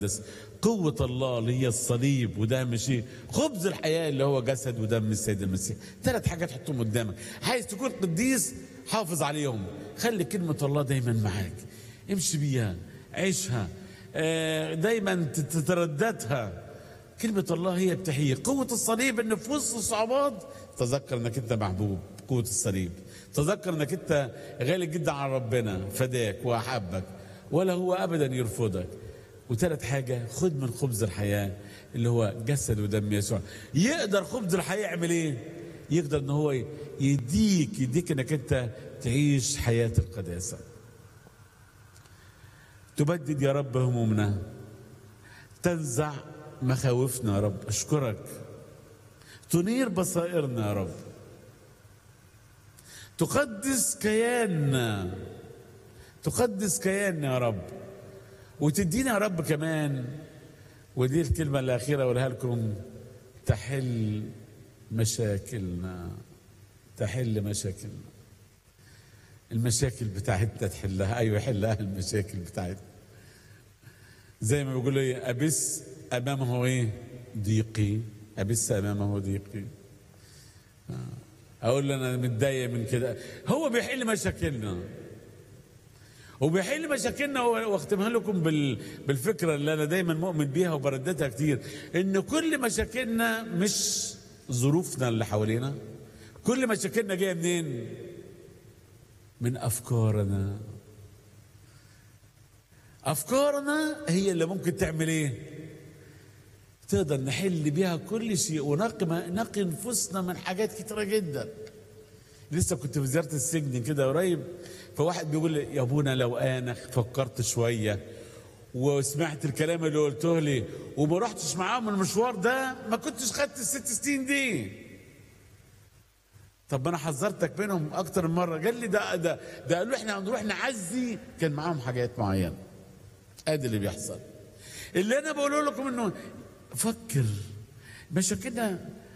المقدس قوة الله اللي هي الصليب وده مش خبز الحياة اللي هو جسد ودم السيد المسيح ثلاث حاجات حطهم قدامك عايز تكون قديس حافظ عليهم خلي كلمة الله دايما معاك امشي بيها عيشها آه، دايما تترددها كلمة الله هي بتحيي قوة الصليب ان في وسط الصعوبات تذكر انك انت محبوب قوة الصليب تذكر انك انت غالي جدا على ربنا فداك واحبك ولا هو ابدا يرفضك وثالث حاجة خد من خبز الحياة اللي هو جسد ودم يسوع يقدر خبز الحياة يعمل ايه يقدر ان هو يديك يديك انك انت تعيش حياة القداسة تبدد يا رب همومنا تنزع مخاوفنا يا رب اشكرك تنير بصائرنا يا رب تقدس كياننا تقدس كياننا يا رب وتدينا يا رب كمان ودي الكلمة الأخيرة أقولها لكم تحل مشاكلنا تحل مشاكلنا المشاكل بتاعتنا تحلها أيوة يحلها المشاكل بتاعتنا زي ما بيقولوا ايه أبس أمامه إيه ضيقي أبس أمامه ضيقي أقول له أنا متضايق من كده هو بيحل مشاكلنا وبيحل مشاكلنا واختمها لكم بال... بالفكره اللي انا دايما مؤمن بيها وبرددها كتير ان كل مشاكلنا مش ظروفنا اللي حوالينا كل مشاكلنا جايه منين؟ من افكارنا افكارنا هي اللي ممكن تعمل ايه؟ تقدر نحل بيها كل شيء ونقي نقي نفوسنا من حاجات كتيره جدا لسه كنت في زياره السجن كده قريب فواحد بيقول لي يا ابونا لو انا فكرت شويه وسمعت الكلام اللي قلته لي وما رحتش معاهم المشوار ده ما كنتش خدت الست سنين دي طب انا حذرتك منهم اكتر من مره قال لي ده ده ده قالوا احنا هنروح نعزي كان معاهم حاجات معينه ادي اللي بيحصل اللي انا بقوله لكم انه فكر مشاكلنا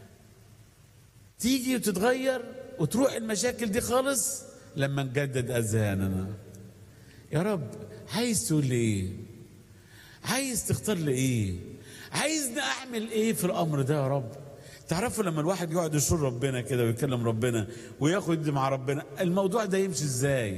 تيجي وتتغير وتروح المشاكل دي خالص لما نجدد اذهاننا يا رب عايز تقول لي ايه عايز تختار لي ايه عايزني اعمل ايه في الامر ده يا رب تعرفوا لما الواحد يقعد يشور ربنا كده ويكلم ربنا وياخد مع ربنا الموضوع ده يمشي ازاي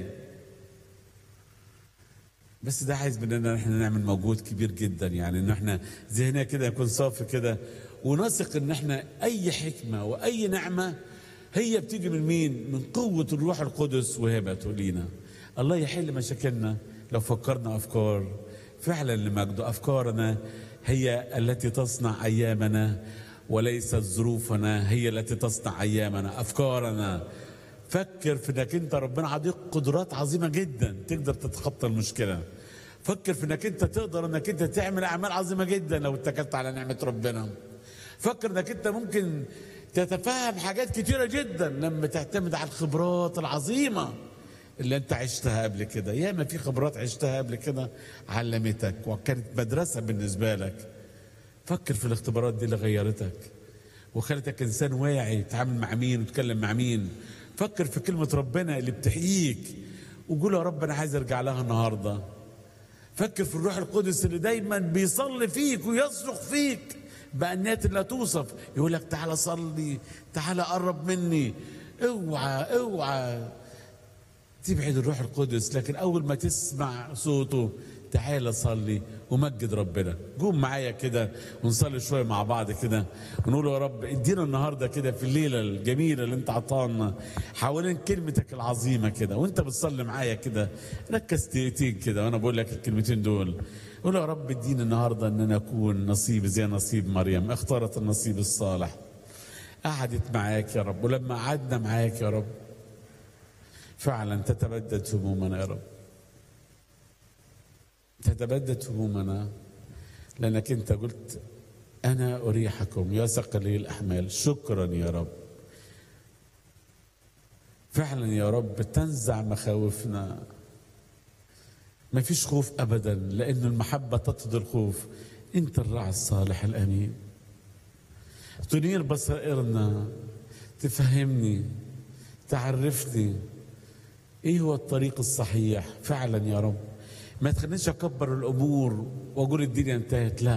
بس ده عايز مننا احنا نعمل مجهود كبير جدا يعني ان احنا ذهننا كده يكون صافي كده ونثق ان احنا اي حكمه واي نعمه هي بتيجي من مين؟ من قوة الروح القدس وهبته لينا. الله يحل مشاكلنا لو فكرنا أفكار فعلا لمجده أفكارنا هي التي تصنع أيامنا وليست ظروفنا هي التي تصنع أيامنا أفكارنا فكر في انك انت ربنا عطيك قدرات عظيمة جدا تقدر تتخطى المشكلة فكر في انك انت تقدر انك انت تعمل اعمال عظيمة جدا لو اتكلت على نعمة ربنا فكر انك انت ممكن تتفهم حاجات كتيرة جدا لما تعتمد على الخبرات العظيمة اللي انت عشتها قبل كده ياما في خبرات عشتها قبل كده علمتك وكانت مدرسة بالنسبة لك فكر في الاختبارات دي اللي غيرتك وخلتك انسان واعي تتعامل مع مين وتتكلم مع مين فكر في كلمة ربنا اللي بتحييك وقول يا رب انا عايز ارجع لها النهارده فكر في الروح القدس اللي دايما بيصلي فيك ويصرخ فيك بأنات لا توصف يقول لك تعالى صلي تعالى قرب مني اوعى اوعى تبعد الروح القدس لكن اول ما تسمع صوته تعالى صلي ومجد ربنا قوم معايا كده ونصلي شويه مع بعض كده ونقول يا رب ادينا النهارده كده في الليله الجميله اللي انت عطانا حوالين كلمتك العظيمه كده وانت بتصلي معايا كده ركز دقيقتين كده وانا بقول لك الكلمتين دول قول يا رب اديني النهارده ان انا اكون نصيب زي نصيب مريم اختارت النصيب الصالح قعدت معاك يا رب ولما قعدنا معاك يا رب فعلا تتبدد همومنا يا رب تتبدد همومنا لانك انت قلت انا اريحكم يا ثقلي الاحمال شكرا يا رب فعلا يا رب تنزع مخاوفنا ما فيش خوف ابدا لان المحبه تطرد الخوف انت الراعي الصالح الامين تنير بصائرنا تفهمني تعرفني ايه هو الطريق الصحيح فعلا يا رب ما تخلينيش اكبر الامور واقول الدنيا انتهت لا